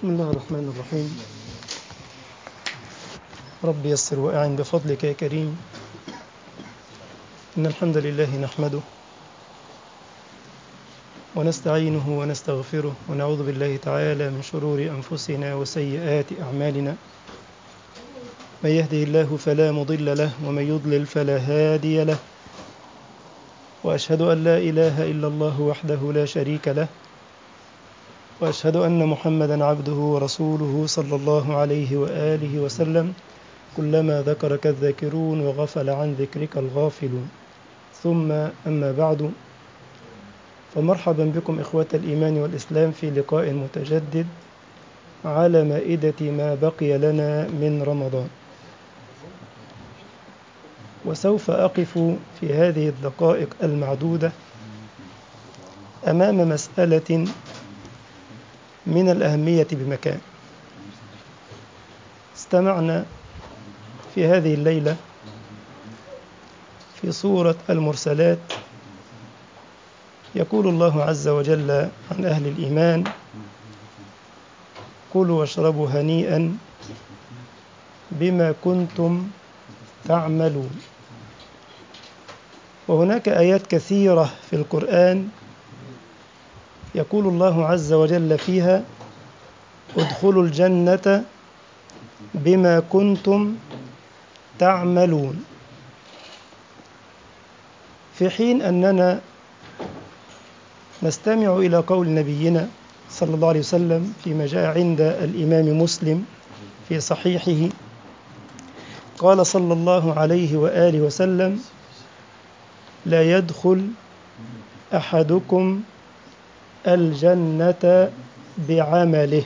بسم الله الرحمن الرحيم رب يسر وأعن بفضلك يا كريم إن الحمد لله نحمده ونستعينه ونستغفره ونعوذ بالله تعالى من شرور أنفسنا وسيئات أعمالنا من يهده الله فلا مضل له ومن يضلل فلا هادي له وأشهد أن لا إله إلا الله وحده لا شريك له وأشهد أن محمدا عبده ورسوله صلى الله عليه وآله وسلم كلما ذكرك الذاكرون وغفل عن ذكرك الغافلون ثم أما بعد فمرحبا بكم إخوة الإيمان والإسلام في لقاء متجدد على مائدة ما بقي لنا من رمضان وسوف أقف في هذه الدقائق المعدودة أمام مسألة من الأهمية بمكان استمعنا في هذه الليلة في سورة المرسلات يقول الله عز وجل عن أهل الإيمان كلوا واشربوا هنيئا بما كنتم تعملون وهناك آيات كثيرة في القرآن يقول الله عز وجل فيها ادخلوا الجنة بما كنتم تعملون في حين أننا نستمع إلى قول نبينا صلى الله عليه وسلم فيما جاء عند الإمام مسلم في صحيحه قال صلى الله عليه وآله وسلم لا يدخل أحدكم الجنة بعمله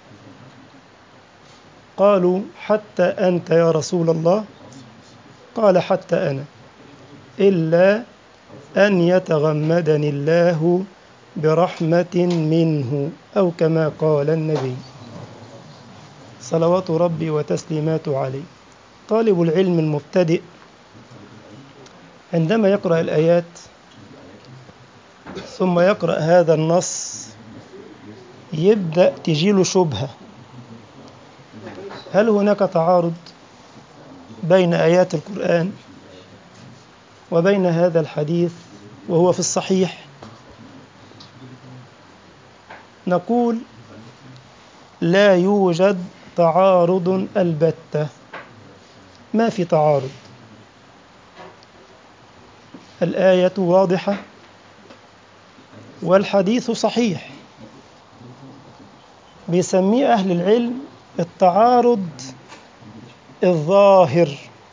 قالوا حتى أنت يا رسول الله قال حتى أنا إلا أن يتغمدني الله برحمة منه أو كما قال النبي صلوات ربي وتسليماته عليه طالب العلم المبتدئ عندما يقرأ الآيات ثم يقرأ هذا النص يبدأ تجيله شبهة هل هناك تعارض بين آيات القرآن وبين هذا الحديث وهو في الصحيح نقول لا يوجد تعارض البتة ما في تعارض الآية واضحة والحديث صحيح بيسميه أهل العلم التعارض الظاهر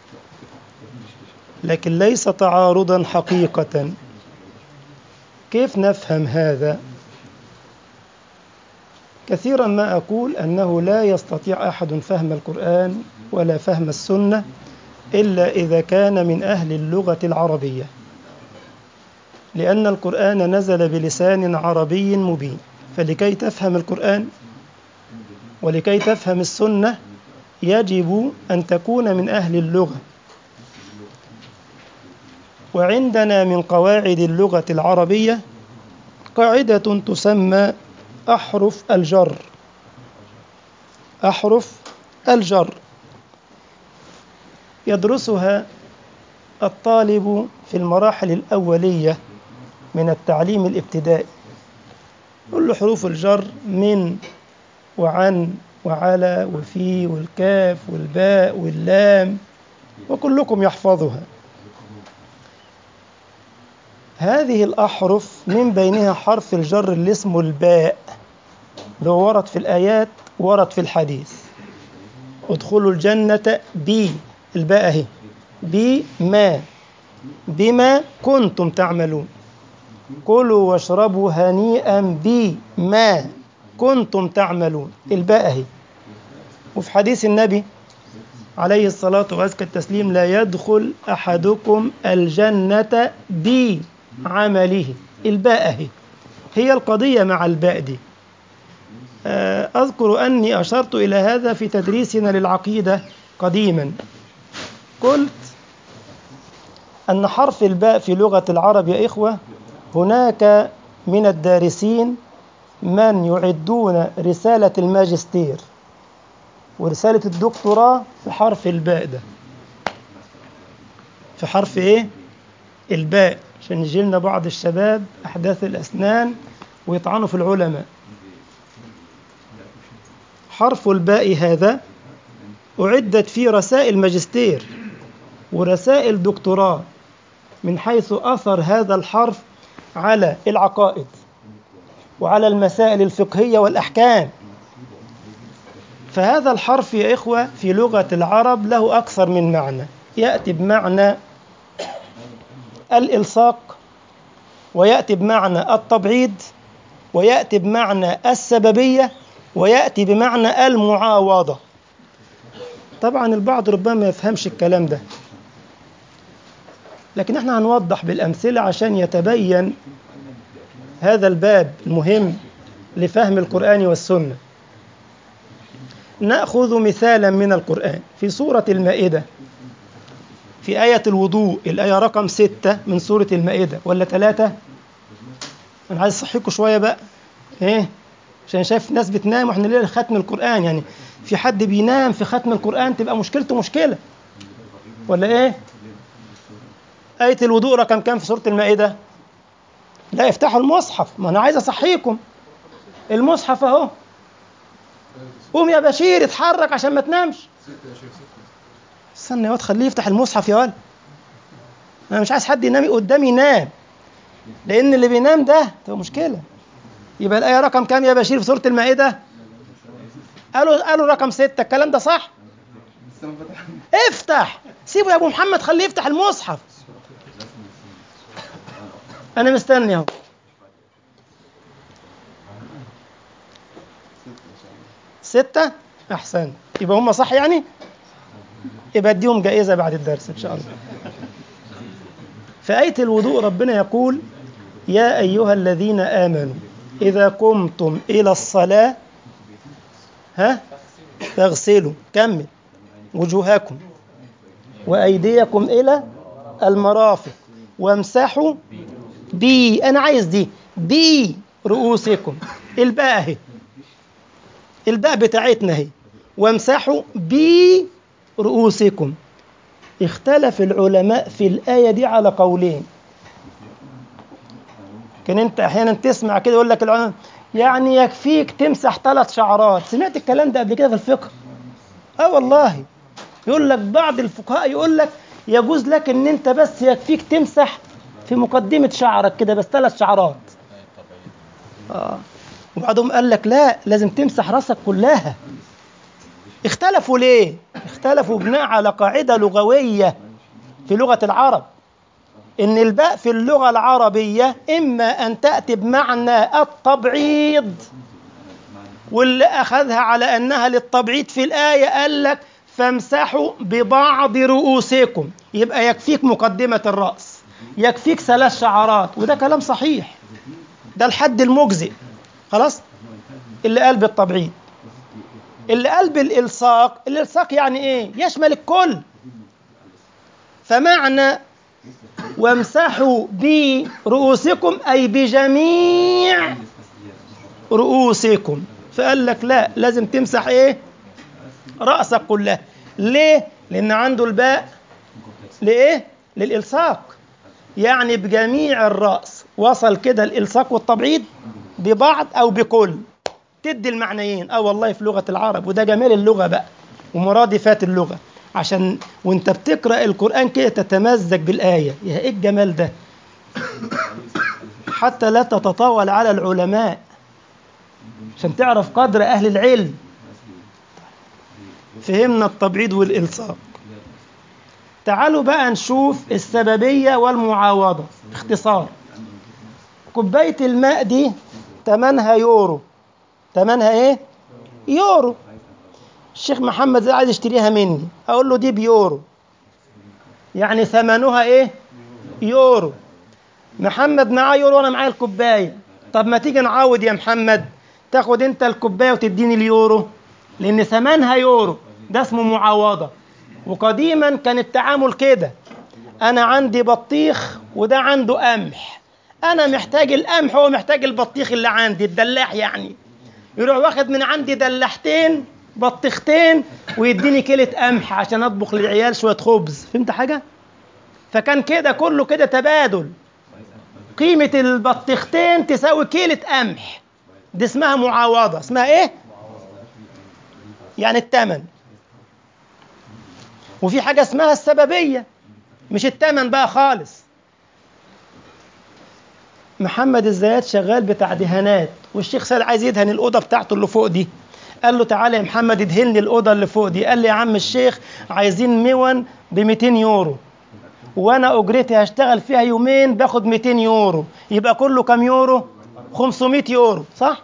لكن ليس تعارضا حقيقة كيف نفهم هذا كثيرا ما أقول أنه لا يستطيع أحد فهم القرآن ولا فهم السنة إلا إذا كان من أهل اللغة العربية لأن القرآن نزل بلسان عربي مبين فلكي تفهم القرآن ولكي تفهم السنة يجب أن تكون من أهل اللغة وعندنا من قواعد اللغة العربية قاعدة تسمى أحرف الجر أحرف الجر يدرسها الطالب في المراحل الأولية من التعليم الابتدائي كل حروف الجر من وعن وعلى وفي والكاف والباء واللام وكلكم يحفظها هذه الأحرف من بينها حرف الجر اللي اسمه الباء اللي هو ورد في الآيات ورد في الحديث ادخلوا الجنة بي الباء اهي بما بما كنتم تعملون كلوا واشربوا هنيئا بما كنتم تعملون الباء اهي وفي حديث النبي عليه الصلاة وأزكى التسليم لا يدخل أحدكم الجنة بعمله الباء اهي هي القضية مع الباء دي أذكر أني أشرت إلى هذا في تدريسنا للعقيدة قديما قلت أن حرف الباء في لغة العرب يا إخوة هناك من الدارسين من يعدون رسالة الماجستير ورسالة الدكتوراه في حرف الباء ده في حرف ايه الباء عشان يجي لنا بعض الشباب احداث الاسنان ويطعنوا في العلماء حرف الباء هذا أعدت فيه رسائل ماجستير ورسائل دكتوراه من حيث أثر هذا الحرف على العقائد وعلى المسائل الفقهية والأحكام فهذا الحرف يا إخوة في لغة العرب له أكثر من معنى يأتي بمعنى الإلصاق ويأتي بمعنى التبعيض ويأتي بمعنى السببية ويأتي بمعنى المعاوضة طبعا البعض ربما ما يفهمش الكلام ده لكن احنا هنوضح بالأمثلة عشان يتبين هذا الباب المهم لفهم القرآن والسنة نأخذ مثالا من القرآن في سورة المائدة في آية الوضوء الآية رقم ستة من سورة المائدة ولا ثلاثة أنا عايز أصحيكم شوية بقى إيه عشان شايف ناس بتنام واحنا ليلة ختم القرآن يعني في حد بينام في ختم القرآن تبقى مشكلته مشكلة ولا إيه آية الوضوء رقم كام في سورة المائدة لا افتحوا المصحف ما أنا عايز أصحيكم المصحف أهو قوم يا بشير اتحرك عشان ما تنامش استنى يا واد خليه يفتح المصحف يا ولد انا مش عايز حد ينام قدامي ينام لان اللي بينام ده تبقى مشكله يبقى الايه رقم كام يا بشير في سوره المائده قالوا قالوا رقم ستة الكلام ده صح افتح سيبه يا ابو محمد خليه يفتح المصحف انا مستني اهو ستة أحسن يبقى هم صح يعني يبقى اديهم جائزة بعد الدرس إن شاء الله في آية الوضوء ربنا يقول يا أيها الذين آمنوا إذا قمتم إلى الصلاة ها فاغسلوا كمل وجوهكم وأيديكم إلى المرافق وامسحوا بي أنا عايز دي بي رؤوسكم الباء اهي الباء بتاعتنا اهي وامسحوا برؤوسكم اختلف العلماء في الآية دي على قولين كان انت احيانا تسمع كده يقول لك العلماء يعني يكفيك تمسح ثلاث شعرات سمعت الكلام ده قبل كده في الفقه اه والله يقول لك بعض الفقهاء يقول لك يجوز لك ان انت بس يكفيك تمسح في مقدمة شعرك كده بس ثلاث شعرات اه وبعضهم قال لك لا لازم تمسح راسك كلها اختلفوا ليه اختلفوا بناء على قاعدة لغوية في لغة العرب ان الباء في اللغة العربية اما ان تأتي بمعنى التبعيض واللي اخذها على انها للتبعيض في الآية قال لك فامسحوا ببعض رؤوسكم يبقى يكفيك مقدمة الرأس يكفيك ثلاث شعرات وده كلام صحيح ده الحد المجزئ خلاص اللي قال بالتبعيض اللي قال بالإلصاق الإلصاق يعني إيه يشمل الكل فمعنى وامسحوا برؤوسكم أي بجميع رؤوسكم فقال لك لا لازم تمسح إيه رأسك كلها ليه لأن عنده الباء لإيه للإلصاق يعني بجميع الرأس وصل كده الإلصاق والتبعيض ببعض أو بكل تدي المعنيين اه والله في لغة العرب وده جمال اللغة بقى ومرادفات اللغة عشان وانت بتقرأ القرآن كده تتمزج بالآية يا ايه الجمال ده حتى لا تتطاول على العلماء عشان تعرف قدر أهل العلم فهمنا التبعيض والإلصاق تعالوا بقى نشوف السببية والمعاوضة اختصار كوباية الماء دي تمنها يورو تمنها ايه يورو الشيخ محمد عايز يشتريها مني اقول له دي بيورو يعني ثمنها ايه يورو محمد معاه يورو وانا معايا الكوبايه طب ما تيجي نعوض يا محمد تاخد انت الكوبايه وتديني اليورو لان ثمنها يورو ده اسمه معاوضه وقديما كان التعامل كده انا عندي بطيخ وده عنده قمح انا محتاج القمح هو محتاج البطيخ اللي عندي الدلاح يعني يروح واخد من عندي دلاحتين بطيختين ويديني كيلة قمح عشان اطبخ للعيال شوية خبز فهمت حاجة؟ فكان كده كله كده تبادل قيمة البطيختين تساوي كيلة قمح دي اسمها معاوضة اسمها ايه؟ يعني التمن وفي حاجة اسمها السببية مش التمن بقى خالص محمد الزيات شغال بتاع دهانات والشيخ سيد عايز يدهن الأوضة بتاعته اللي فوق دي قال له تعالى يا محمد ادهن لي الأوضة اللي فوق دي قال لي يا عم الشيخ عايزين مون ب 200 يورو وانا اجرتي هشتغل فيها يومين باخد 200 يورو يبقى كله كام يورو 500 يورو صح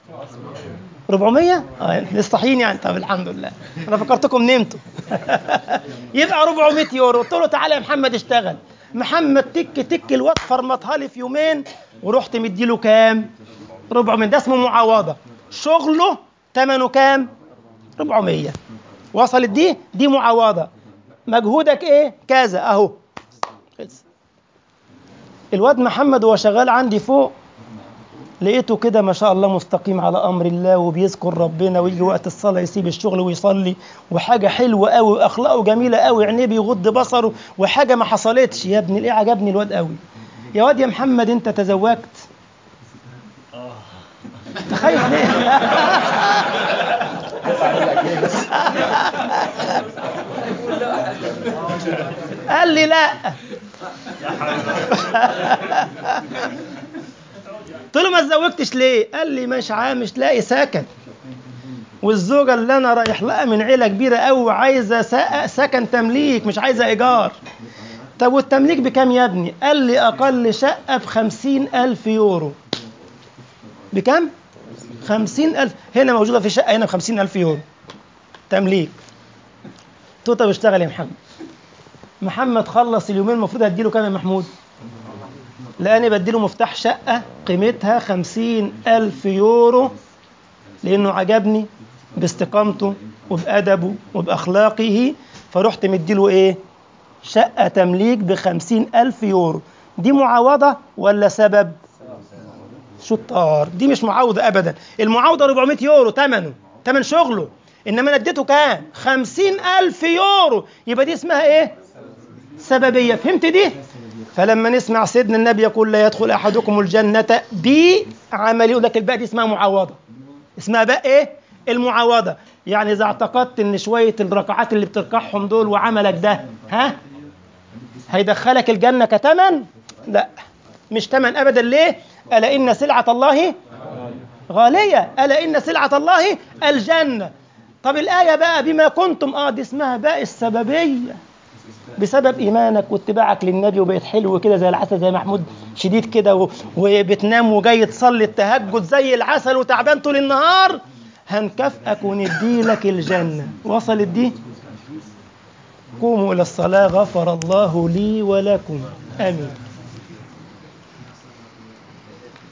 400 اه لسه صاحيين يعني طب الحمد لله انا فكرتكم نمتوا يبقى 400 يورو قلت له تعالى يا محمد اشتغل محمد تك تك الواد فرمطها لي في يومين ورحت مديله كام 400 ده اسمه معاوضه شغله ثمنه كام 400 وصلت دي دي معاوضه مجهودك ايه كذا اهو خلص الواد محمد وهو شغال عندي فوق لقيته كده ما شاء الله مستقيم على امر الله وبيذكر ربنا ويجي وقت الصلاه يسيب الشغل ويصلي وحاجه حلوه قوي واخلاقه جميله قوي عينيه بيغض بصره وحاجه ما حصلتش يا ابني ايه عجبني الواد قوي يا واد يا محمد انت تزوجت تخيل ليه قال لي لا قلت له ما اتزوجتش ليه؟ قال لي مش عا مش لاقي سكن والزوجة اللي أنا رايح لها من عيلة كبيرة أوي وعايزة سكن تمليك مش عايزة إيجار طب والتمليك بكام يا ابني؟ قال لي أقل شقة بخمسين ألف يورو بكام؟ خمسين ألف هنا موجودة في شقة هنا بخمسين ألف يورو تمليك قلت له طب اشتغل يا محمد محمد خلص اليومين المفروض هديله كام يا محمود؟ لأني بديله مفتاح شقة قيمتها خمسين ألف يورو لأنه عجبني باستقامته وبأدبه وبأخلاقه فرحت مديله إيه؟ شقة تمليك بخمسين ألف يورو دي معاوضة ولا سبب؟ شطار دي مش معاوضة أبدا المعاوضة 400 يورو ثمنه ثمن شغله إنما أنا اديته كام؟ خمسين ألف يورو يبقى دي اسمها إيه؟ سببية فهمت دي؟ فلما نسمع سيدنا النبي يقول لا يدخل احدكم الجنه بعمل يقول لك الباء دي اسمها معاوضه اسمها باء ايه المعاوضه يعني اذا اعتقدت ان شويه الركعات اللي بتركعهم دول وعملك ده ها هيدخلك الجنه كتمن لا مش تمن ابدا ليه الا ان سلعه الله غاليه الا ان سلعه الله الجنه طب الايه بقى بما كنتم اه دي اسمها باء السببيه بسبب ايمانك واتباعك للنبي وبقيت حلو كده زي العسل زي محمود شديد كده و... وبتنام وجاي تصلي التهجد زي العسل وتعبان طول النهار هنكافئك ونديلك الجنه وصلت دي قوموا الى الصلاه غفر الله لي ولكم امين